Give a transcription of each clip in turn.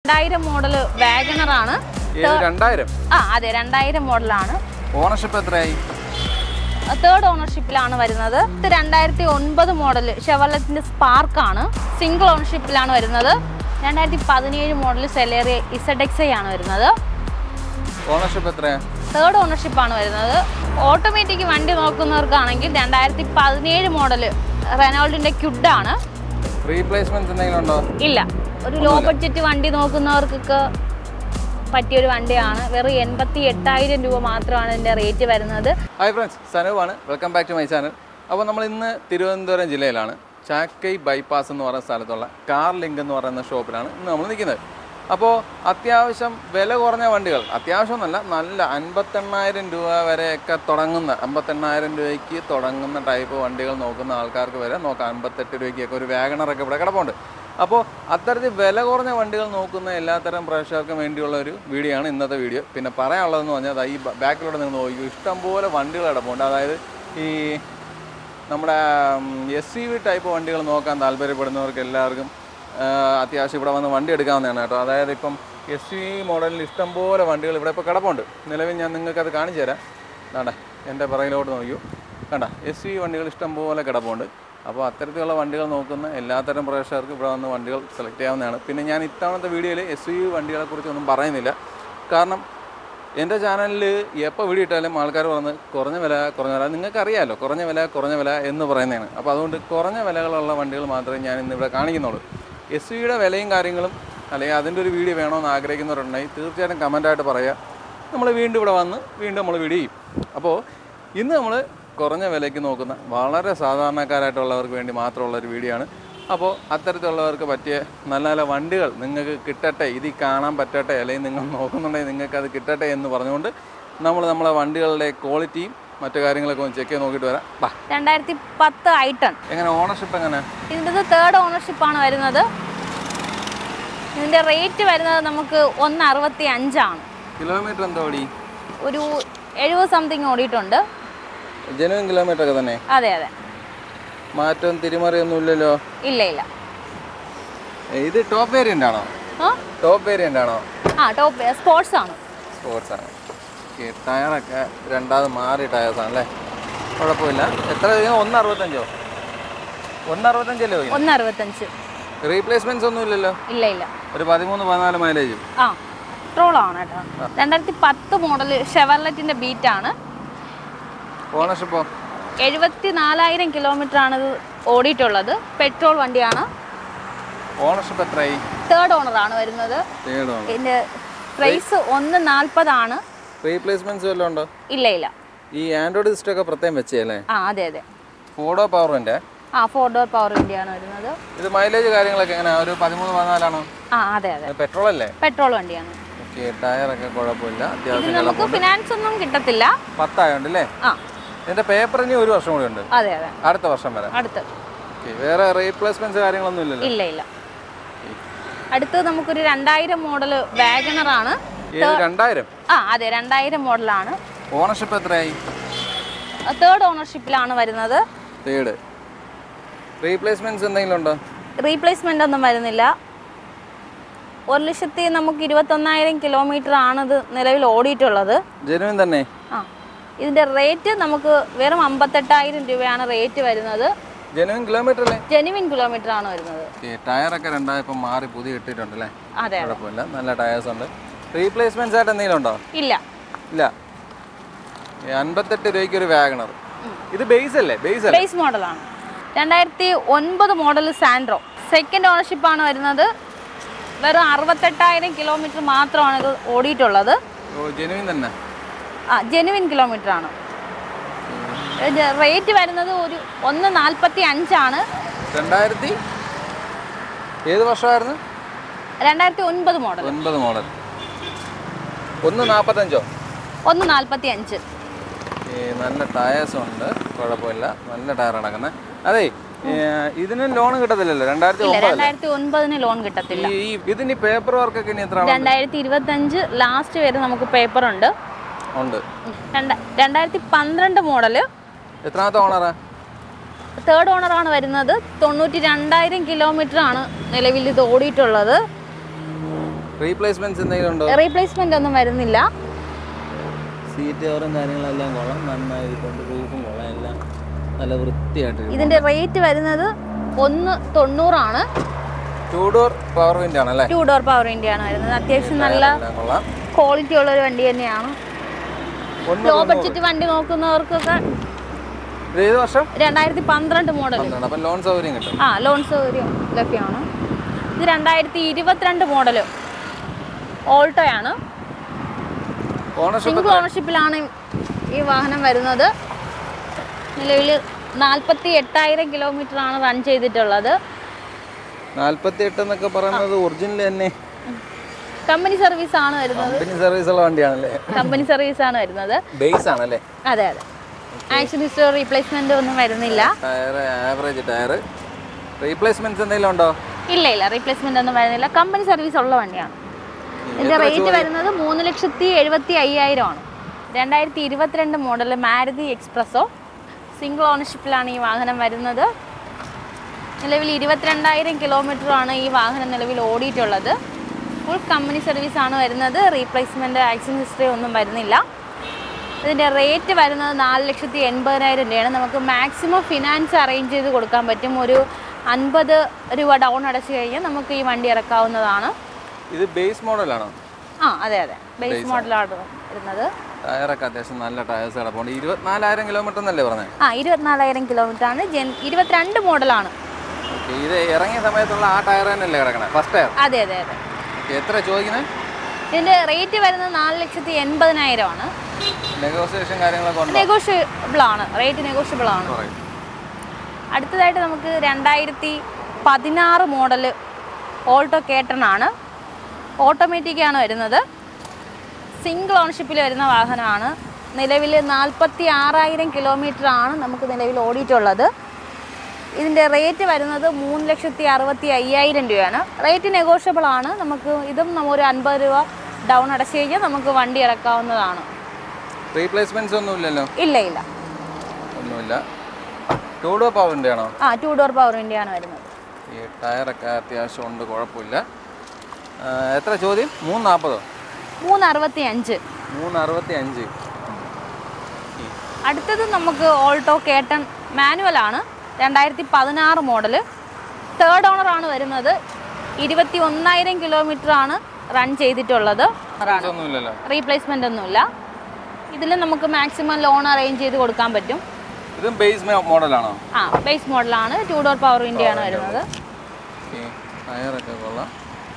രണ്ടായിരം model WagonR ആണ് ഏത് രണ്ടായിരം ആ അതെ രണ്ടായിരം മോഡലാണ് ഓണർഷിപ്പ് എത്രയായി തേർഡ് ഓണർഷിപ്പിലാണ് വരുന്നത് ഇത് രണ്ടായിരത്തി ഒൻപത് മോഡൽ ഷെവർലറ്റിന്റെ സ്പാർക്ക് ആണ് സിംഗിൾ ഓണർഷിപ്പിലാണ് വരുന്നത് രണ്ടായിരത്തി പതിനേഴ് മോഡൽ സെലേറി ഇസഡെക്സ് ആണ് വരുന്നത് ഓണർഷിപ്പ് എത്രയാ തേർഡ് ഓണർഷിപ്പാണ് വരുന്നത് ഓട്ടോമാറ്റിക് വണ്ടി നോക്കുന്നവർക്കാണെങ്കിൽ രണ്ടായിരത്തി പതിനേഴ് മോഡൽ റെനോൾഡിന്റെ ക്യുഡാണ് റീപ്ലേസ്മെന്റ് എന്തെങ്കിലും ഉണ്ടോ ഇല്ല ഒരു ലോ ബഡ്ജറ്റ് വണ്ടി നോക്കുന്നവർക്കൊക്കെ പറ്റിയൊരു വണ്ടിയാണ് വെറും എൺപത്തി എട്ടായിരം രൂപ മാത്രമാണ് ഇതിന്റെ റേറ്റ് വരുന്നത് ഹായ് ഫ്രണ്ട്സ് സനുവാണ് welcome back to my channel അപ്പോൾ നമ്മൾ ഇന്ന് തിരുവനന്തപുരം ജില്ലയിലാണ് ചാക്കൈ ബൈപ്പാസ് എന്ന് പറയുന്ന സ്ഥലത്തുള്ള കാർ ലിങ്ക് എന്ന് പറയുന്ന ഷോപ്പിലാണ് ഇന്ന് നമ്മൾ നിൽക്കുന്നത് അപ്പോൾ അത്യാവശ്യം വില കുറഞ്ഞ വണ്ടികൾ അത്യാവശ്യം എന്നല്ല നല്ല അൻപത്തെണ്ണായിരം രൂപ വരെയൊക്കെ തുടങ്ങുന്ന അമ്പത്തെണ്ണായിരം രൂപയ്ക്ക് തുടങ്ങുന്ന ടൈപ്പ് വണ്ടികൾ നോക്കുന്ന ആൾക്കാർക്ക് വരെ നോക്കാം അൻപത്തെട്ട് രൂപയ്ക്കൊക്കെ ഒരു വാഗണറൊക്കെ ഇവിടെ കിടപ്പുണ്ട് അപ്പോൾ അത്തരത്തിൽ വില കുറഞ്ഞ വണ്ടികൾ നോക്കുന്ന എല്ലാത്തരം പ്രേക്ഷകർക്കും വേണ്ടിയുള്ള ഒരു വീഡിയോ ആണ് ഇന്നത്തെ വീഡിയോ പിന്നെ പറയാനുള്ളതെന്ന് പറഞ്ഞാൽ ദാ ഈ ബാക്കിലൂടെ നിങ്ങൾ നോക്കൂ ഇഷ്ടംപോലെ വണ്ടികൾ കിടപ്പുണ്ട് അതായത് ഈ നമ്മുടെ എസ് സി വി ടൈപ്പ് വണ്ടികൾ നോക്കാൻ താല്പര്യപ്പെടുന്നവർക്ക് എല്ലാവർക്കും ആ, അത്യാവശ്യം ഇവിടെ വന്ന് വണ്ടി എടുക്കാവുന്നതാണ് കേട്ടോ അതായത് ഇപ്പം എസ് വി മോഡലിൽ ഇഷ്ടംപോലെ വണ്ടികൾ ഇവിടെ ഇപ്പോൾ കിടപ്പുണ്ട് നിലവിൽ ഞാൻ നിങ്ങൾക്കത് കാണിച്ചു തരാം വേണ്ട എൻ്റെ പിറകിലോട്ട് നോക്കൂ കണ്ട എസ് വി വണ്ടികൾ ഇഷ്ടംപോലെ കിടപ്പുണ്ട് അപ്പോൾ അത്തരത്തിലുള്ള വണ്ടികൾ നോക്കുന്ന എല്ലാത്തരം പ്രേക്ഷകർക്ക് ഇവിടെ വന്ന് വണ്ടികൾ സെലക്ട് ചെയ്യാവുന്നതാണ് പിന്നെ ഞാൻ ഇത്തവണത്തെ വീഡിയോയിൽ എസ് വി വണ്ടികളെക്കുറിച്ചൊന്നും പറയുന്നില്ല കാരണം എൻ്റെ ചാനലിൽ എപ്പോൾ വീഡിയോ ഇട്ടാലും ആൾക്കാർ പറഞ്ഞ് കുറഞ്ഞ വില കുറഞ്ഞ വില നിങ്ങൾക്ക് അറിയാമല്ലോ കുറഞ്ഞ വില കുറഞ്ഞ വില എന്ന് പറയുന്നതാണ് അപ്പോൾ അതുകൊണ്ട് കുറഞ്ഞ വിലകളുള്ള വണ്ടികൾ മാത്രമേ ഞാൻ ഇന്ന് ഇവിടെ കാണിക്കുന്നുള്ളൂ എസ് വിയുടെ വിലയും കാര്യങ്ങളും അല്ലെങ്കിൽ അതിൻ്റെ ഒരു വീഡിയോ വേണമെന്ന് ആഗ്രഹിക്കുന്നവരുണ്ടെങ്കിൽ തീർച്ചയായിട്ടും കമൻറ്റായിട്ട് പറയുക നമ്മൾ വീണ്ടും ഇവിടെ വന്ന് വീണ്ടും നമ്മൾ വീഡിയോ ചെയ്യും അപ്പോൾ ഇന്ന് നമ്മൾ കുറഞ്ഞ വിലയ്ക്ക് നോക്കുന്ന വളരെ സാധാരണക്കാരായിട്ടുള്ളവർക്ക് വേണ്ടി മാത്രമുള്ള ഒരു വീഡിയോ ആണ് അപ്പോൾ അത്തരത്തിലുള്ളവർക്ക് പറ്റിയ നല്ല നല്ല വണ്ടികൾ നിങ്ങൾക്ക് കിട്ടട്ടെ ഇതിൽ കാണാൻ പറ്റട്ടെ അല്ലെങ്കിൽ നിങ്ങൾ നോക്കുന്നുണ്ടെങ്കിൽ നിങ്ങൾക്ക് അത് കിട്ടട്ടെ എന്ന് പറഞ്ഞുകൊണ്ട് നമ്മൾ നമ്മളെ വണ്ടികളുടെ ക്വാളിറ്റിയും മറ്റു കാര്യങ്ങളൊക്കെ ഒന്ന് ചെക്ക് ചെയ്ത് നോക്കിയിട്ട് വരാം ബാ രണ്ടായിരത്തി പത്ത് ഐട്ടൺ എങ്ങനെ ഓണർഷിപ്പ് എങ്ങനെ ഇതിൻ്റെ തേർഡ് ഓണർഷിപ്പാണ് വരുന്നത് ഇതിൻ്റെ റേറ്റ് വരുന്നത് നമുക്ക് ഒന്ന് അറുപത്തി അഞ്ചാണ് കിലോമീറ്റർ എന്തോ ഓടി ഒരു എഴുപത് സംതിങ് ഓടിയിട്ടുണ്ട് ജനുവൻ കിലോമീറ്റർ ഒക്കെ തന്നെ അതെ അതെ മാറ്റവും തിരിമറിയൊന്നും ഇല്ലല്ലോ ഇല്ല ഇല്ല ഏ, ഇത് ടോപ്പ് വേരിയൻ്റ് ആണോ ആ ടോപ്പ് വേരിയൻ്റ് ആണോ ആ ടോപ്പ് സ്പോർട്സ് ആണ് സ്പോർട്സ് ആണ് ഓക്കെ ടയറൊക്കെ രണ്ടാമത് മാറി ടയേഴ്സ് ആണല്ലേ കുഴപ്പമില്ല എത്ര ചോദിക്കും ഒന്ന് അറുപത്തഞ്ചോ ഒന്ന് അറുപത്തഞ്ചല്ലേ ചോദിക്കും ഒന്ന് അറുപത്തഞ്ച് റീപ്ലേസ്മെന്റ്സ് ഒന്നും ഇല്ലല്ലോ ഇല്ല ഇല്ല ഒരു പതിമൂന്ന് പതിനാല് മൈലേജും ആ ട്രോളാണ് കേട്ടോ രണ്ടായിരത്തി പത്ത് മോഡൽ ഷെവർലറ്റിൻ്റെ ബീറ്റാണ് ഓണർഷിപ്പോ എഴുപത്തി നാലായിരം കിലോമീറ്റർ ആണ് ഇത് ഓടിയിട്ടുള്ളത് പെട്രോൾ വണ്ടിയാണ് ഓണർഷിപ്പ് എത്രയായി തേർഡ് ഓണറാണ് വരുന്നത് തേർഡ് ഓണർ ഇതിൻ്റെ പ്രൈസ് ഒന്ന് നാൽപ്പതാണ് റീപ്ലേസ്മെന്റ്സ് വല്ലതും ഉണ്ടോ ഇല്ല ഇല്ല ഈ ആൻഡ്രോയിഡ് സിസ്റ്റം ഒക്കെ പ്രത്യേകം വെച്ചല്ലേ ആ അതെ അതെ ഫോഡോ പവറിൻ്റെ ആ ഫോർ ഡോർ പവർ വണ്ടിയാണ് വരുന്നത് ഇത് മൈലേജ് കാര്യങ്ങളൊക്കെ എങ്ങനെയാ ഒരു പതിമൂന്ന് പതിനാലാണോ ആ അതെ അതെ പെട്രോൾ അല്ലേ പെട്രോൾ വണ്ടിയാണ് ഓക്കെ ടയറൊക്കെ കുഴപ്പമില്ല ഇത് അത്യാവശ്യം നമുക്ക് ഫിനാൻസ് ഒന്നും കിട്ടത്തില്ല പത്തായോണ്ട് അല്ലേ ആ ഇതിന്റെ പേപ്പർ ഇനി ഒരു വർഷം കൂടി ഉണ്ട് അതെ അതെ അടുത്ത വർഷം വരെ അടുത്ത് ഓക്കെ വേറെ റീപ്ലേസ്മെന്റ്സ് കാര്യങ്ങളൊന്നും ഇല്ലല്ലോ ഇല്ല ഇല്ല അടുത്ത് നമുക്കൊരു രണ്ടായിരം മോഡൽ വാഗണർ ആണ് ഏത് രണ്ടായിരം ആ അതെ രണ്ടായിരം മോഡലാണ് ഓണർഷിപ്പ് എത്രയായി തേർഡ് ഓണർഷിപ്പിലാണ് വരുന്നത് തേർഡ് റീപ്ലേസ്മെന്റ്സ് എന്തെങ്കിലും ഉണ്ടോ റീപ്ലേസ്മെൻ്റ് ഒന്നും വരുന്നില്ല ഒരു ലക്ഷത്തി നമുക്ക് ഇരുപത്തൊന്നായിരം കിലോമീറ്റർ ആണ് ഇത് നിലവിൽ ഓടിയിട്ടുള്ളത് ജെനുവിൻ തന്നെ ആ ഇതിൻ്റെ റേറ്റ് നമുക്ക് വെറും അമ്പത്തെട്ടായിരം രൂപയാണ് റേറ്റ് വരുന്നത് ജെനുവിൻ കിലോമീറ്റർ അല്ലേ ജെനുവിൻ കിലോമീറ്റർ ആണ് വരുന്നത് ഓക്കെ ടയറൊക്കെ രണ്ടായപ്പം മാറി പുതിയ ഇട്ടിട്ടുണ്ട് അല്ലേ അതെ കുഴപ്പമില്ല നല്ല ടയേഴ്സ് ഉണ്ട് റീപ്ലേസ്മെന്റ്സ് ആയിട്ട് എന്തെങ്കിലും ഉണ്ടോ ഇല്ല ഇല്ല ഈ അൻപത്തെട്ട് രൂപയ്ക്ക് ഒരു വാഗണർ ഇത് ബേസ് അല്ലേ ബേസ് അല്ലേ ബേസ് മോഡലാണ് രണ്ടായിരത്തി ഒൻപത് മോഡൽ സാൻഡ്രോ സെക്കൻഡ് ഓണർഷിപ്പാണ് വരുന്നത് വെറും അറുപത്തെട്ടായിരം കിലോമീറ്റർ മാത്രമാണ് ഇത് ഓടിയിട്ടുള്ളത് ഓ ജെനുവിൻ തന്നെ ആ ജെനുവിൻ കിലോമീറ്റർ ആണ് റേറ്റ് വരുന്നത് ഒരു ഒന്ന് നാൽപ്പത്തി അഞ്ചാണ് രണ്ടായിരത്തി ഏത് വർഷമായിരുന്നു രണ്ടായിരത്തി ഒൻപത് മോഡൽ ഒൻപത് മോഡൽ ഒന്ന് നാൽപ്പത്തഞ്ചോ ഒന്ന് നാൽപ്പത്തി അഞ്ച് ഈ നല്ല ടയേഴ്സ് ഉണ്ട് കുഴപ്പമില്ല നല്ല ടയർ അടക്കുന്നത് അതെ ഈ, ഇതിന് ലോൺ കിട്ടത്തില്ലല്ലോ രണ്ടായിരത്തി ഇല്ല ഒമ്പതല്ലേ രണ്ടായിരത്തി ഒൻപതിന് ലോൺ കിട്ടത്തില്ല ഈ ഈ- ഇതിന് പേപ്പർ വർക്കൊക്കെ ഇനി എത്ര രണ്ടായിരത്തി ഇരുപത്തഞ്ച് ലാസ്റ്റ് വരെ നമുക്ക് പേപ്പർ ഉണ്ട് ഉണ്ട് രണ്ട രണ്ടായിരത്തി പന്ത്രണ്ട് മോഡല് എത്രാമത്തെ ഓണറാ തേർഡ് ഓണറാണ് വരുന്നത് തൊണ്ണൂറ്റി രണ്ടായിരം കിലോമീറ്റർ ആണ് നിലവിൽ ഇത് ഓടിയിട്ടുള്ളത് റീപ്ലേസ്മെന്റ്സ് എന്തെങ്കിലും ഉണ്ടോ റീപ്ലേസ്മെന്റ് ഒന്നും വരുന്നില്ല സീറ്റ് കവറും കാര്യങ്ങളെല്ലാം കൊള്ളാം നന്നായിട്ടുണ്ട് റൂഫും കൊള്ളാം എല്ലാം നല്ല വൃത്തിയായിട്ട് ഇതിന്റെ റേറ്റ് വരുന്നത് ഒന്ന് തൊണ്ണൂറാണ് ടൂ ഡോർ പവർ വിൻഡ് ആണല്ലേ ടു ഡോർ പവർ ആണ് വരുന്നത് അത്യാവശ്യം നല്ല എല്ലാം കൊള്ളാം ക്വാളിറ്റി ഉള്ള ഒരു വണ്ടി തന്നെയാണ് ഒന്ന് ലോ ബഡ്ജറ്റ് വണ്ടി നോക്കുന്നവർക്കൊക്കെ ഇത് ഏത് വർഷം രണ്ടായിരത്തി പന്ത്രണ്ട് മോഡൽ പന്ത്രണ്ട് അപ്പം ലോൺ സൗകര്യം കിട്ടും ആ ലോൺ സൗകര്യം ലഭ്യമാണ് ഇത് രണ്ടായിരത്തി ഇരുപത്തിരണ്ട് മോഡല് ഓൾട്ടോയാണ് ഓണർഷിപ്പ് സിംഗിൾ ഓണർഷിപ്പിലാണ് ഈ വാഹനം വരുന്നത് നിലവിൽ നാൽപ്പത്തി എട്ടായിരം കിലോമീറ്റർ ആണ് റൺ ചെയ്തിട്ടുള്ളത് നാല്പത്തി എട്ട് എന്നൊക്കെ പറയുന്നത് ഒറിജിനൽ തന്നെ കമ്പനി സർവീസ് ആണ് വരുന്നത് കമ്പനി സർവീസ് ഉള്ള വണ്ടിയാണല്ലേ കമ്പനി സർവീസ് ആണ് വരുന്നത് ബേസ് ആണല്ലേ അതെ അതെ ആക്ഷൻ ഹിസ്റ്ററി റീപ്ലേസ്മെന്റ് ഒന്നും വരുന്നില്ല ടയർ ആവറേജ് ടയർ റീപ്ലേസ്മെന്റ്സ് എന്തെങ്കിലും ഉണ്ടോ ഇല്ല ഇല്ല റീപ്ലേസ്മെന്റ് ഒന്നും വരുന്നില്ല കമ്പനി സർവീസ് ഉള്ള വണ്ടിയാണ് ഇതിന്റെ റേറ്റ് വരുന്നത് മൂന്ന് ലക്ഷത്തി എഴുപത്തി അയ്യായിരം ആണ് രണ്ടായിരത്തി ഇരുപത്തിരണ്ട് മോഡൽ മാരുതി എക്സ്പ്രസോ സിംഗിൾ ഓണർഷിപ്പിലാണ് ഈ വാഹനം വരുന്നത് നിലവിൽ ഇരുപത്തിരണ്ടായിരം കിലോമീറ്റർ ആണ് ഈ വാഹനം നിലവിൽ ഓടിയിട്ടുള്ളത് ഫുൾ കമ്പനി സർവീസ് ആണ് വരുന്നത് റീപ്ലേസ്മെന്റ് ആക്സിഡന്റ് ഹിസ്റ്ററി ഒന്നും വരുന്നില്ല ഇതിൻ്റെ റേറ്റ് വരുന്നത് നാല് ലക്ഷത്തി എൺപതിനായിരം രൂപയാണ് നമുക്ക് മാക്സിമം ഫിനാൻസ് അറേഞ്ച് ചെയ്ത് കൊടുക്കാൻ പറ്റും ഒരു അൻപത് രൂപ ഡൗൺ അടച്ചു കഴിഞ്ഞാൽ നമുക്ക് ഈ വണ്ടി ഇറക്കാവുന്നതാണ് ഇത് ബേസ് മോഡലാണോ ആ അതെ അതെ ബേസ് മോഡലാണ് വരുന്നത് ടയറൊക്കെ അത്യാവശ്യം നല്ല ടയേഴ്സ് കിടപ്പുണ്ട് ഇരുപത്തിനാലായിരം കിലോമീറ്റർ എന്നല്ലേ പറഞ്ഞത് ആ ഇരുപത്തിനാലായിരം കിലോമീറ്റർ ആണ് ജെൻ ഇരുപത്തിരണ്ട് മോഡലാണ് ഓക്കെ ഇത് ഇറങ്ങിയ സമയത്തുള്ള ആ ടയർ തന്നെയല്ലേ കിടക്കണേ ഫസ്റ്റ് ടയർ അതെ അതെ അതെ ഓക്കെ എത്ര ചോദിക്കുന്നത് ഇതിൻ്റെ റേറ്റ് വരുന്നത് നാല് ലക്ഷത്തി എൺപതിനായിരം ആണ് നെഗോസിയേഷൻ കാര്യങ്ങളൊക്കെ ഉണ്ടോ നെഗോഷ്യബിൾ ആണ് റേറ്റ് നെഗോഷ്യബിൾ ആണ് പറയും അടുത്തതായിട്ട് നമുക്ക് രണ്ടായിരത്തി പതിനാറ് മോഡൽ ഓൾട്ടോ കേട്ടണാണ് ഓട്ടോമാറ്റിക് ആണ് വരുന്നത് സിംഗിൾ ഓണർഷിപ്പിൽ വരുന്ന വാഹനമാണ് നിലവിൽ നാൽപ്പത്തി ആറായിരം കിലോമീറ്റർ ആണ് നമുക്ക് നിലവിൽ ഓടിയിട്ടുള്ളത് ഇതിൻ്റെ റേറ്റ് വരുന്നത് മൂന്ന് ലക്ഷത്തി അറുപത്തി അയ്യായിരം രൂപയാണ് റേറ്റ് നെഗോഷ്യബിൾ ആണ് നമുക്ക് ഇതും നമ്മ ഒരു അൻപത് രൂപ ഡൗൺ അടച്ചു കഴിഞ്ഞാൽ നമുക്ക് വണ്ടി ഇറക്കാവുന്നതാണ് റീപ്ലേസ്മെന്റ്സ് ഒന്നും ഇല്ലല്ലോ ഇല്ല ഇല്ല ഒന്നുമില്ല ടൂ ഡോർ പവറിൻ്റെ ആണോ ആ ടു ഡോർ പവർ വണ്ടിയാണ് വരുന്നത് ഈ ടയറൊക്കെ അത്യാവശ്യം ഉണ്ട് കുഴപ്പമില്ല ആ, എത്ര ചോദ്യം മൂന്ന് നാൽപ്പതോ മൂന്ന് അറുപത്തി അഞ്ച് മൂന്ന് അറുപത്തി അഞ്ച് അടുത്തത് നമുക്ക് ഓൾട്ടോ കേട്ടൺ മാനുവൽ ആണ് രണ്ടായിരത്തി പതിനാറ് മോഡല് തേർഡ് ഓണർ ആണ് വരുന്നത് ഇരുപത്തി ഒന്നായിരം കിലോമീറ്റർ ആണ് റൺ ചെയ്തിട്ടുള്ളത് ഒന്നുമില്ലല്ലോ റീപ്ലേസ്മെൻ്റ് ഒന്നുമില്ല ഇതിൽ നമുക്ക് മാക്സിമം ലോൺ അറേഞ്ച് ചെയ്ത് കൊടുക്കാൻ പറ്റും ഇതും ബേസ് മോഡലാണോ ആ ബേസ് മോഡലാണ് ടു ഡോർ പവർ ആണ് വരുന്നത് ഓക്കെ ടയറൊക്കെ കൊള്ളാം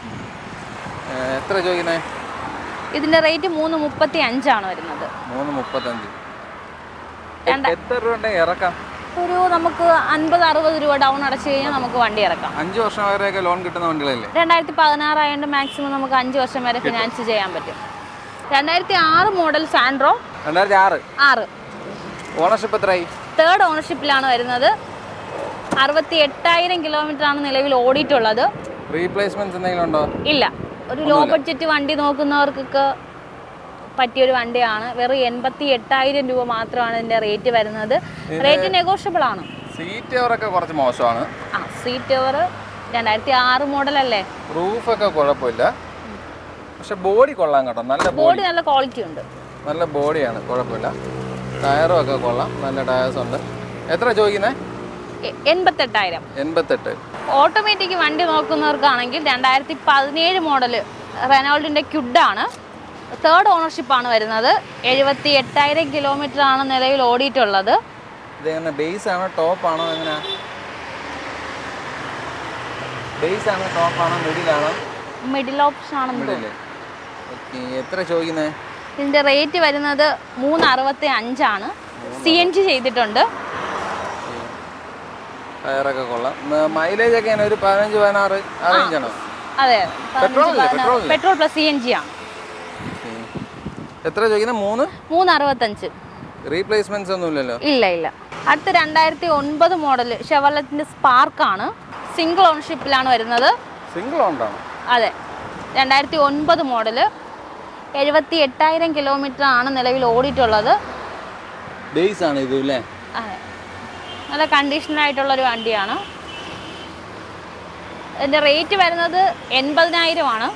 ഏ, എത്ര ചോദിക്കുന്നത് ഇതിൻ്റെ റേറ്റ് മൂന്ന് മുപ്പത്തി അഞ്ചാണ് വരുന്നത് മൂന്ന് മുപ്പത്തഞ്ച് രണ്ട- എത്ര രൂപ ഉണ്ടെങ്കിൽ ഇറക്കാം ഒരു നമുക്ക് അൻപത് അറുപത് രൂപ ഡൗൺ അടച്ചു കഴിഞ്ഞാൽ നമുക്ക് വണ്ടി ഇറക്കാം അഞ്ച് വർഷം വരെയൊക്കെ ലോൺ കിട്ടുന്ന വണ്ടികളല്ലേ രണ്ടായിരത്തി പതിനാറായതുകൊണ്ട് മാക്സിമം നമുക്ക് അഞ്ച് വർഷം വരെ ഫിനാൻസ് ചെയ്യാൻ പറ്റും രണ്ടായിരത്തി ആറ് മോഡൽ സാൻഡ്രോ രണ്ടായിരത്തി ആറ് ആറ് ഓണർഷിപ്പ് എത്രയായി തേർഡ് ഓണർഷിപ്പിലാണ് വരുന്നത് അറുപത്തി എട്ടായിരം കിലോമീറ്റർ ആണ് നിലവിൽ ഓടിയിട്ടുള്ളത് റീപ്ലേസ്മെന്റ്സ് എന്തെങ്കിലും ഉണ്ടോ ഇല്ല ഒരു ലോ ബഡ്ജറ്റ് വണ്ടി നോക്കുന്നവർക്കൊക്കെ പറ്റിയൊരു വണ്ടിയാണ് വെറും എൺപത്തി എട്ടായിരം രൂപ മാത്രമാണ് ഇതിൻ്റെ റേറ്റ് വരുന്നത് റേറ്റ് നെഗോഷ്യബിൾ ആണ് സീറ്റ് കവറൊക്കെ കുറച്ച് മോശമാണ് ആ സീറ്റ് ഓവർ രണ്ടായിരത്തി ആറ് മോഡലല്ലേ റൂഫൊക്കെ കുഴപ്പമില്ല പക്ഷെ ബോഡി കൊള്ളാം കേട്ടോ നല്ല ബോഡി ബോഡി നല്ല ക്വാളിറ്റി ഉണ്ട് നല്ല ബോഡിയാണ് കുഴപ്പമില്ല ടയറും ഒക്കെ കൊള്ളാം നല്ല ടയേഴ്സ് ഉണ്ട് എത്ര ചോദിക്കുന്നത് എ- എൺപത്തെട്ടായിരം എൺപത്തെട്ട് ഓട്ടോമാറ്റിക് വണ്ടി നോക്കുന്നവർക്കാണെങ്കിൽ രണ്ടായിരത്തി പതിനേഴ് മോഡൽ റെനോൾഡിൻ്റെ ക്യുഡാണ് തേർഡ് ഓണർഷിപ്പാണ് വരുന്നത് എഴുപത്തി എട്ടായിരം കിലോമീറ്റർ ആണ് നിലവിൽ ഓടിയിട്ടുള്ളത് ഇതെങ്ങനെ ബേസ് ആണോ ടോപ്പ് ആണോ എങ്ങനെ ബേസ് ആണോ ടോപ്പ് ആണോ മിഡിലാണോ മിഡിൽ ഓപ്ഷൻ ആണെന്ന് തോന്നുന്നു മിഡില് ഓക്കെ എത്ര ചോദിക്കുന്നത് ഇതിൻ്റെ റേറ്റ് വരുന്നത് മൂന്ന് അറുപത്തി അഞ്ചാണ് സി എൻ ജി ചെയ്തിട്ടുണ്ട് ടയറൊക്കെ കൊള്ളാം മൈലേജ് ഒക്കെ ഒരു പതിനഞ്ച് പതിനാറ് ആ റേഞ്ച് ആണോ അതെ Petrol അല്ലേ? Petrol അല്ലേ? Petrol plus C N G ആണ് Okay. എത്ര ചോദിക്കുന്നത് മൂന്ന് മൂന്ന് അറുപത്തഞ്ച് റീപ്ലേസ്മെന്റ്സ് ഒന്നും ഇല്ലല്ലോ ഇല്ല ഇല്ല അടുത്ത രണ്ടായിരത്തി ഒൻപത് മോഡൽ ഷെവർലറ്റിൻ്റെ സ്പാർക്കാണ് സിംഗിൾ ഓണർഷിപ്പിലാണ് വരുന്നത് സിംഗിൾ ഓണ്ടാണ് അതെ രണ്ടായിരത്തി ഒൻപത് മോഡല് എഴുപത്തി എട്ടായിരം കിലോമീറ്റർ ആണ് നിലവിൽ ഓടിയിട്ടുള്ളത് ബേസ് ആണ് ഇത് അല്ലേ അതെ നല്ല കണ്ടീഷനായിട്ടുള്ള ഒരു വണ്ടിയാണ് ഇതിൻ്റെ റേറ്റ് വരുന്നത് എൺപതിനായിരം ആണ്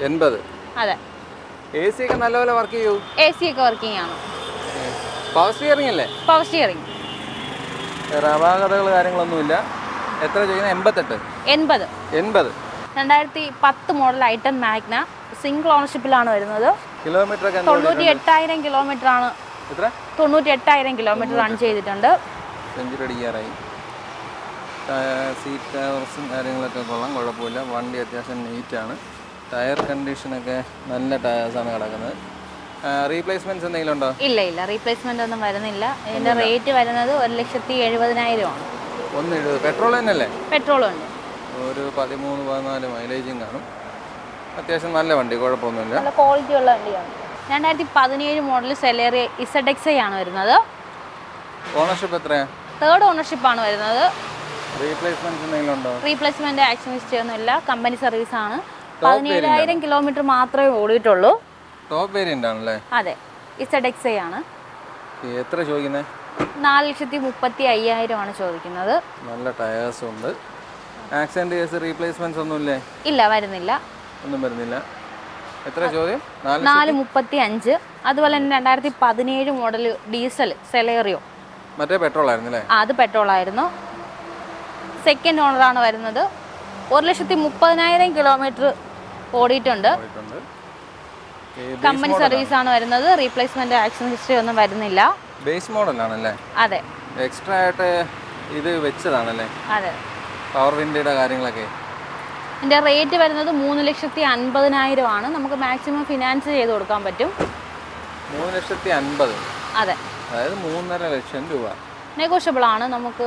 എൺപത് അതെ എ സി ഒക്കെ നല്ലപോലെ വർക്ക് ചെയ്യൂ എ സി ഒക്കെ വർക്കിംഗ് ആണ് പവർ സ്റ്റിയറിംഗ് അല്ലേ പവർ സ്റ്റിയറിംഗ് വേറെ അപാകതകൾ കാര്യങ്ങളൊന്നുമില്ല എത്ര ചെയ്യുന്നത് എൺപത്തെട്ട് എൺപത് എൺപത് രണ്ടായിരത്തി പത്ത് മോഡൽ ഐറ്റൻ മാഗ്ന സിംഗിൾ ഓണർഷിപ്പിലാണ് വരുന്നത് കിലോമീറ്റർ ഒക്കെ എന്താ തൊണ്ണൂറ്റി എട്ടായിരം കിലോമീറ്റർ ആണ് എത്ര തൊണ്ണൂറ്റി എട്ടായിരം കിലോമീറ്റർ റൺ ചെയ്തിട്ടുണ്ട് സെഞ്ചുറി അടിക്കാറായി സീറ്റ് കവേഴ്സും കാര്യങ്ങളൊക്കെ കൊള്ളാം കുഴപ്പമില്ല വണ്ടി അത്യാവശ്യം നീറ്റാണ് ടയർ കണ്ടീഷനൊക്കെ നല്ല ടയേഴ്സാണ് കിടക്കുന്നത് റീപ്ലേസ്മെൻറ്റ്സ് എന്തെങ്കിലും ഉണ്ടോ ഇല്ല ഇല്ല റീപ്ലേസ്മെന്റ് ഒന്നും വരുന്നില്ല ഇതിന്റെ റേറ്റ് വരുന്നത് ഒരു ലക്ഷത്തി എഴുപതിനായിരം ആണ് ഒന്ന് എഴുപത് പെട്രോൾ തന്നെയല്ലേ പെട്രോളും ഉണ്ട് ഒരു പതിമൂന്ന് പതിനാല് മൈലേജും കാണും അത്യാവശ്യം നല്ല വണ്ടി കുഴപ്പമൊന്നുമില്ല നല്ല ക്വാളിറ്റി ഉള്ള വണ്ടിയാണ് രണ്ടായിരത്തി പതിനേഴ് model Celerio Z X I ആണ് വരുന്നത് ഓണർഷിപ്പ് എത്രയാ തേർഡ് ഓണർഷിപ്പ് ആണ് വരുന്നത് റീപ്ലേസ്മെൻറ്റ്സ് എന്തെങ്കിലും ഉണ്ടോ റീപ്ലേസ്മെന്റ് ആക്ഷൻ ഹിസ്റ്ററി ഒന്നുമില്ല കമ്പനി സർവീസ് ആണ് പതിനേഴായിരം കിലോമീറ്റർ മാത്രമേ ഓടിയിട്ടുള്ളൂ ടോപ്പ് വേരിയൻ്റ് ആണല്ലേ അതെ ഇസഡ് എക്സ് ഐ ആണ് ഈ എത്ര ചോദിക്കുന്നത് നാല് ലക്ഷത്തി മുപ്പത്തി അയ്യായിരം ആണ് ചോദിക്കുന്നത് നല്ല ടയേഴ്സും ഉണ്ട് ആക്സിഡൻറ്റ് കേസ് റീപ്ലേസ്മെൻറ്റ്സ് ഒന്നുമില്ലേ ഇല്ല വരുന്നില്ല ഒന്നും വരുന്നില്ല എത്ര ചോദ്യം നാല് നാല് മുപ്പത്തി അഞ്ച് അതുപോലെ തന്നെ രണ്ടായിരത്തി പതിനേഴ് മോഡൽ ഡീസൽ സെലേറിയോ മറ്റേ പെട്രോൾ ആയിരുന്നു അല്ലേ ആ അത് പെട്രോൾ ആയിരുന്നു സെക്കൻഡ് ഓണറാണ് വരുന്നത് ഒരു ലക്ഷത്തി മുപ്പതിനായിരം കിലോമീറ്റർ ഓടിയിട്ടുണ്ട് പോയിട്ടുണ്ട് കമ്പനി സർവീസ് ആണ് വരുന്നത് റീപ്ലേസ്മെന്റ് ആക്ഷൻ ഹിസ്റ്ററി ഒന്നും വരുന്നില്ല ബേസ് മോഡലാണല്ലേ അതെ എക്സ്ട്രാ ആയിട്ട് ഇത് വെച്ചതാണല്ലേ അതെ പവർ വിൻഡിയുടെ കാര്യങ്ങളൊക്കെ ഇതിന്റെ റേറ്റ് വരുന്നത് മൂന്ന് ലക്ഷത്തി അൻപതിനായിരം ആണ് നമുക്ക് മാക്സിമം ഫിനാൻസ് ചെയ്ത് കൊടുക്കാൻ പറ്റും മൂന്ന് ലക്ഷത്തി അൻപത് അതെ അതായത് മൂന്നര ലക്ഷം രൂപ നെഗോഷ്യബിൾ ആണ് നമുക്ക്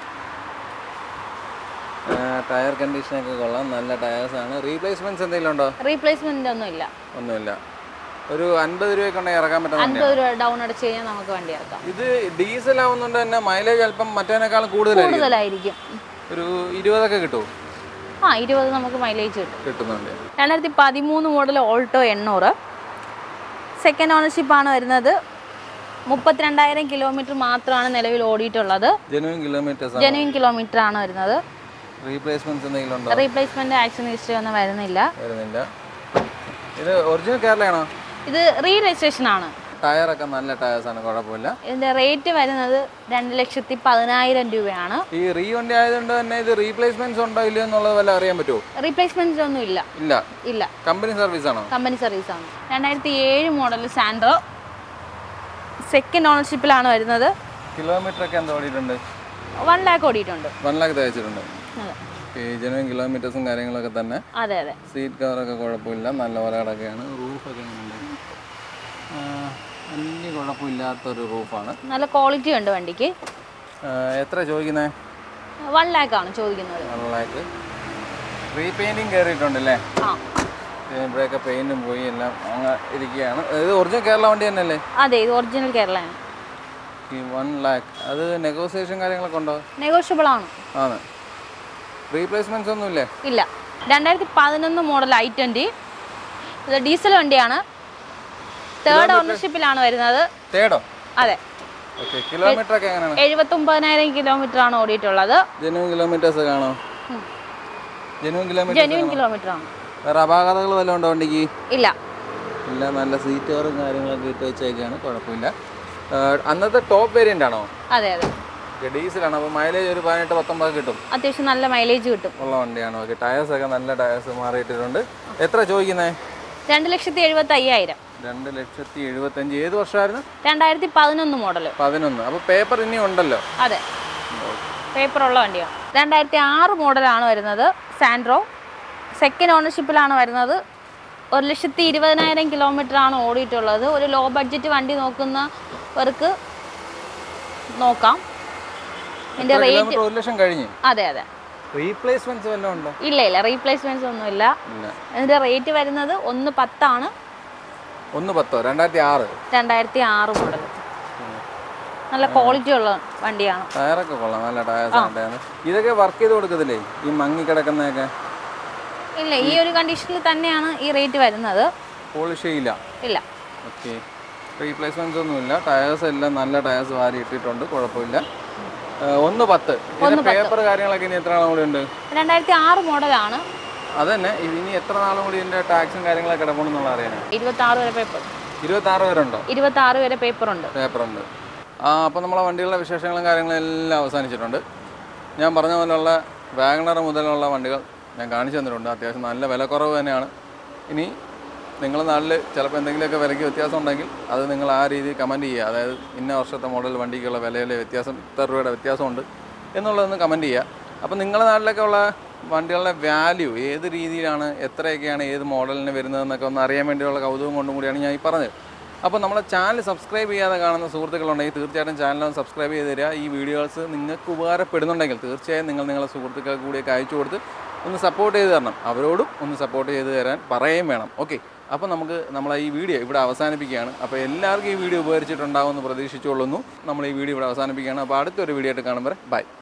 ടയർ കണ്ടീഷനൊക്കെ കൊള്ളാം നല്ല ടയേഴ്സാണ് റീപ്ലേസ്മെൻറ്റ്സ് എന്തെങ്കിലും ഉണ്ടോ റീപ്ലേസ്മെന്റ് ഒന്നും ഇല്ല ഒന്നുമില്ല ഒരു അൻപത് രൂപയ്ക്ക് ഉണ്ടെങ്കിൽ ഇറക്കാൻ പറ്റുന്ന വണ്ടിയാണ് അൻപത് രൂപ ഡൗൺ അടച്ച് കഴിഞ്ഞാൽ നമുക്ക് വണ്ടി ഇറക്കാം ഇത് ഡീസൽ ആവുന്നതുകൊണ്ട് തന്നെ മൈലേജ് അല്പം മറ്റേനേക്കാളും കൂടുതലായിരിക്കും കൂടുതലായിരിക്കും ഒരു ഇരുപതൊക്കെ കിട്ടുമോ ആ ഇരുപത് നമുക്ക് മൈലേജ് കിട്ടും കിട്ടുന്നുണ്ട് രണ്ടായിരത്തി പതിമൂന്ന് മോഡൽ ഓൾട്ടോ എണ്ണൂറ് സെക്കൻഡ് ഓണർഷിപ്പാണ് വരുന്നത് മുപ്പത്തിരണ്ടായിരം കിലോമീറ്റർ മാത്രമാണ് നിലവിൽ ഓടിയിട്ടുള്ളത് ജെനുവിൻ കിലോമീറ്റേഴ്സ് ജെനുവിൻ കിലോമീറ്റർ ആണ് വരുന്നത് റീപ്ലേസ്മെന്റ്സ് എന്തെങ്കിലും ഉണ്ടോ റീപ്ലേസ്മെന്റ് ആക്ഷൻ ഹിസ്റ്ററി ഒന്നും വരുന്നില്ല വരുന്നില്ല ഇത് ഒറിജിനൽ കേരളയാണോ ഇത് റീ രജിസ്ട്രേഷൻ ആണ് ടയറൊക്കെ നല്ല ടയേഴ്സാണ് കുഴപ്പമില്ല ഇതിന്റെ റേറ്റ് വരുന്നത് രണ്ട് ലക്ഷത്തി പതിനായിരം രൂപയാണ് ഈ റീ വണ്ടി ആയതുകൊണ്ട് തന്നെ ഇത് റീപ്ലേസ്മെന്റ്സ് ഉണ്ടോ ഇല്ലയോ എന്നുള്ളത് വല്ല അറിയാൻ പറ്റുമോ റീപ്ലേസ്മെന്റ് ഒന്നും ഇല്ല ഇല്ല ഇല്ല കമ്പനി സർവീസ് ആണോ കമ്പനി സർവീസ് ആണ് രണ്ടായിരത്തി ഏഴ് മോഡൽ സാൻഡ്രോ സെക്കൻഡ് ഓണർഷിപ്പിലാണ് വരുന്നത് കിലോമീറ്റർ ഒക്കെ എന്താ ഓടിയിട്ടുണ്ട് വൺ ലാക്ക് ഓടിയിട്ടുണ്ട് വൺ ലാക്ക് തയ്ച്ചിട്ടുണ്ട് അതെ ഈ ജെനുവിൻ കിലോമീറ്റേഴ്സും കാര്യങ്ങളൊക്കെ തന്നെ അതെ അതെ സീറ്റ് കവറൊക്കെ കുഴപ്പമില്ല നല്ല പോലെ കിടക്കുകയാണ് റൂഫൊക്കെ എങ്ങനെയുണ്ട് ആ, വലിയ കുഴപ്പമില്ലാത്തൊരു റൂഫാണ് നല്ല ക്വാളിറ്റി ഉണ്ട് വണ്ടിക്ക് എത്ര ചോദിക്കുന്നത് വൺ ലാക്ക് ആണ് ചോദിക്കുന്നത് വൺ ലാക്ക് റീപെയിൻറ്റിങ് കയറിയിട്ടുണ്ടല്ലേ ആ ഇവിടെയൊക്കെ പെയിൻറ്റും പോയി എല്ലാം അങ്ങ് ഇരിക്കുകയാണ് ഇത് ഒറിജിനൽ കേരള വണ്ടി തന്നെയല്ലേ അതെ ഇത് ഒറിജിനൽ കേരളയാണ് ഈ വൺ ലാക്ക് അത് നെഗോസിയേഷൻ കാര്യങ്ങളൊക്കെ ഉണ്ടോ നെഗോഷ്യബിൾ ആണ് ആണ് റീപ്ലേസ്മെൻറ്റ്സ് ഒന്നുമില്ലേ ഇല്ല രണ്ടായിരത്തി പതിനൊന്ന് മോഡൽ ഐ ട്വൻറ്റി ഇത് ഡീസൽ വണ്ടിയാണ് തേർഡ് ഓണർഷിപ്പിലാണ് വരുന്നത് തേടോ അതെ ഓക്കെ കിലോമീറ്റർ ഒക്കെ എങ്ങനെയാണ് എഴുപത്തൊമ്പതിനായിരം കിലോമീറ്റർ ആണ് ഓടിയിട്ടുള്ളത് ജെനുവൻ കിലോമീറ്റേഴ്സ് കാണോ ഉം. ജെനുവൻ കിലോമീറ്റർ ജെന്യൂൻ കിലോമീറ്റർ ആണ് വേറെ അപാകതകൾ വല്ലതും ഉണ്ടോ വണ്ടിക്ക് ഇല്ല ഇല്ല നല്ല സീറ്റ് കവറും കാര്യങ്ങളൊക്കെ ഇട്ട് വെച്ചേക്കാണ് കുഴപ്പമില്ല ആ, അന്നത്തെ ടോപ്പ് വേരിയൻ്റ് ആണോ അതെ അതെ ഡീസലാണ് അപ്പോൾ മൈലേജ് ഒരു പതിനെട്ട് പത്തൊമ്പത് കിട്ടും അത്യാവശ്യം നല്ല മൈലേജ് കിട്ടും ഉള്ള വണ്ടിയാണ് ഓക്കെ ടയേഴ്സൊക്കെ നല്ല ടയേഴ്സ് മാറിയിട്ടിട്ടുണ്ട് എത്ര ചോദിക്കുന്നത് രണ്ട് ലക്ഷത്തി എഴുപത്തി അയ്യായിരം രണ്ട് ലക്ഷത്തി എഴുപത്തഞ്ച് ഏത് വർഷമായിരുന്നു രണ്ടായിരത്തി പതിനൊന്ന് മോഡൽ പതിനൊന്ന് അപ്പോൾ പേപ്പർ ഇനി ഉണ്ടല്ലോ അതെ പേപ്പർ ഉള്ള വണ്ടിയാണ് രണ്ടായിരത്തി ആറ് മോഡലാണ് വരുന്നത് സാൻഡ്രോ സെക്കൻഡ് ഓണർഷിപ്പിലാണ് വരുന്നത് ഒരു ലക്ഷത്തി ഇരുപതിനായിരം കിലോമീറ്റർ ആണ് ഓടിയിട്ടുള്ളത് ഒരു ലോ ബഡ്ജറ്റ് വണ്ടി നോക്കുന്നവർക്ക് നോക്കാം എൻ്റെ റേറ്റ് കിലോമീറ്റർ ഒരു ലക്ഷം കഴിഞ്ഞ് അതെ അതെ റീപ്ലേസ്മെന്റ്സ് വല്ലതും ഉണ്ടോ ഇല്ല ഇല്ല റീപ്ലേസ്മെൻറ്റ്സ് ഒന്നുമില്ല ഇല്ല ഇതിൻ്റെ റേറ്റ് വരുന്നത് ഒന്ന് പത്താണ് ഒന്ന് പത്തോ രണ്ടായിരത്തി ആറ് രണ്ടായിരത്തി ആറ് മോഡൽ നല്ല ക്വാളിറ്റി ഉള്ള വണ്ടിയാണ് ടയറൊക്കെ കൊള്ളാം നല്ല ടയേഴ്സ് ആണ് ഇതൊക്കെ വർക്ക് ചെയ്ത് കൊടുക്കത്തില്ലേ ഈ മങ്ങി കിടക്കുന്നതൊക്കെ ഇല്ല ഈ ഒരു കണ്ടീഷനിൽ തന്നെയാണ് ഈ റേറ്റ് വരുന്നത് പോളിഷ് ചെയ്യില്ല ഇല്ല ഓക്കെ റീപ്ലേസ്മെന്റ്സ് ഒന്നുമില്ല ടയേഴ്സ് എല്ലാം നല്ല ടയേഴ്സ് വാരി ഇട്ടിട്ടുണ്ട് കുഴപ്പമില്ല ആ, ഒന്ന് പത്ത് ഇതിന്റെ പേപ്പർ കാര്യങ്ങളൊക്കെ ഇനി എത്ര നാളും കൂടി ഉണ്ട് രണ്ടായിരത്തി ആറ് മോഡലാണ് അത് തന്നെ ഇനി എത്ര നാളും കൂടി ഇതിൻ്റെ ടാക്സും കാര്യങ്ങളൊക്കെ കിടപ്പുണ്ടെന്നുള്ള അറിയാനാണ് ഇരുപത്തി ആറ് വരെ പേപ്പർ ഇരുപത്തി ആറ് വരെ ഉണ്ടോ ഇരുപത്തി ആറ് വരെ പേപ്പർ ഉണ്ട് പേപ്പറുണ്ട് ആ അപ്പോൾ നമ്മളെ വണ്ടികളുടെ വിശേഷങ്ങളും കാര്യങ്ങളും എല്ലാം അവസാനിച്ചിട്ടുണ്ട് ഞാൻ പറഞ്ഞ പോലെയുള്ള വാഗണർ മുതലുള്ള വണ്ടികൾ ഞാൻ കാണിച്ചു തന്നിട്ടുണ്ട് അത്യാവശ്യം നല്ല വിലക്കുറവ് തന്നെയാണ് ഇനി നിങ്ങളുടെ നാട്ടിൽ ചിലപ്പോൾ എന്തെങ്കിലുമൊക്കെ വിലയ്ക്ക് വ്യത്യാസം ഉണ്ടെങ്കിൽ അത് നിങ്ങൾ ആ രീതിയിൽ കമൻറ്റ് ചെയ്യുക അതായത് ഇന്ന വർഷത്തെ മോഡൽ വണ്ടിക്കുള്ള വിലയിലെ വ്യത്യാസം ഇത്ര രൂപയുടെ വ്യത്യാസമുണ്ട് എന്നുള്ളതൊന്ന് കമൻറ്റ് ചെയ്യുക അപ്പോൾ നിങ്ങളുടെ നാട്ടിലൊക്കെ ഉള്ള വണ്ടികളുടെ വാല്യൂ ഏത് രീതിയിലാണ് എത്രയൊക്കെയാണ് ഏത് മോഡലിന് വരുന്നതെന്നൊക്കെ ഒന്ന് അറിയാൻ വേണ്ടിയുള്ള കൗതുകം കൊണ്ടും കൂടിയാണ് ഞാൻ ഈ പറഞ്ഞത് അപ്പോൾ നമ്മളെ ചാനൽ സബ്സ്ക്രൈബ് ചെയ്യാതെ കാണുന്ന സുഹൃത്തുക്കളുണ്ടെങ്കിൽ തീർച്ചയായിട്ടും ചാനൽ സബ്സ്ക്രൈബ് ചെയ്ത് തരിക ഈ വീഡിയോസ് നിങ്ങൾക്ക് ഉപകാരപ്പെടുന്നുണ്ടെങ്കിൽ തീർച്ചയായും നിങ്ങൾ നിങ്ങളുടെ സുഹൃത്തുക്കൾക്ക് കൂടിയൊക്കെ അയച്ചു കൊടുത്ത് ഒന്ന് സപ്പോർട്ട് ചെയ്ത് തരണം അവരോടും ഒന്ന് സപ്പോർട്ട് ചെയ്ത് തരാൻ പറയുകയും വേണം ഓക്കെ അപ്പോൾ നമുക്ക് നമ്മളെ ഈ വീഡിയോ ഇവിടെ അവസാനിപ്പിക്കുകയാണ് അപ്പോൾ എല്ലാവർക്കും ഈ വീഡിയോ ഉപകരിച്ചിട്ടുണ്ടാകുമെന്ന് പ്രതീക്ഷിച്ചുകൊള്ളുന്നു നമ്മൾ ഈ വീഡിയോ ഇവിടെ അവസാനിപ്പിക്കുകയാണ് അപ്പോൾ അടുത്തൊരു വീഡിയോ ആയിട്ട് കാണുമ്പോൾ ബൈ